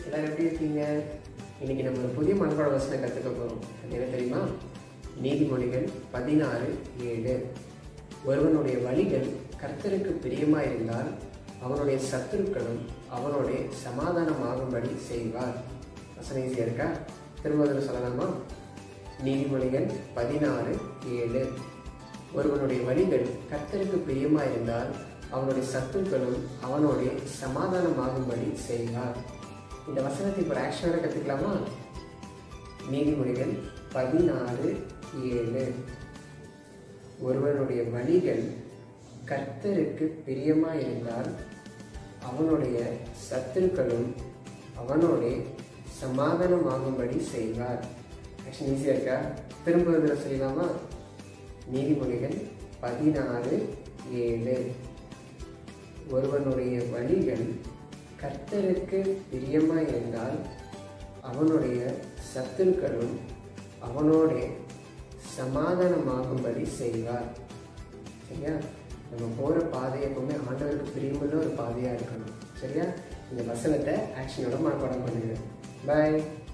எல்லாரும் எப்படி இருக்கீங்க இன்னைக்கு நம்ம ஒரு புதிய மனப்பாட வசனம் கற்றுக்க போகிறோம் அது என்ன தெரியுமா நீதிமொழிகள் பதினாறு ஏழு ஒருவனுடைய வழிகள் கர்த்தருக்கு பிரியமா இருந்தால் அவனுடைய சத்துருக்களும் அவனுடைய சமாதானமாகும்படி செய்வார் வசனம் ஈஸியாக இருக்கா திரும்ப ஒரு தடவை சொல்லலாமா நீதிமொழிகள் பதினாறு ஏழு ஒருவனுடைய வழிகள் கர்த்தருக்கு பிரியமா இருந்தால் அவனுடைய சத்துருக்களும் அவனுடைய சமாதானமாகும்படி செய்வார் இந்த வசனத்தை இப்போ ஆக்ஷனோட கற்றுக்கலாமா நீதிமொழிகள் பதினாறு ஏழு ஒருவனுடைய வழிகள் கர்த்தருக்கு பிரியமா இருந்தால் அவனுடைய சத்துருக்களும் அவனோட சமாதானமாகும்படி செய்வார் ஆக்ஷன் ஈஸியாக இருக்கா திரும்ப ஒரு தடவை செய்யலாமா நீதிமொழிகள் பதினாறு ஏழு ஒருவனுடைய வழிகள் கர்த்தருக்கு பிரியமா இருந்தால் அவனுடைய சத்துருக்களும் அவனோட சமாதானமாகும்படி செய்வார் சரியா நம்ம போகிற பாதை எப்பவுமே ஆண்டவருக்கு பிரியமுள்ள ஒரு பாதையாக இருக்கணும் சரியா இந்த வசனத்தை ஆக்ஷனோட மனப்பாடம் பண்ணுங்க பாய்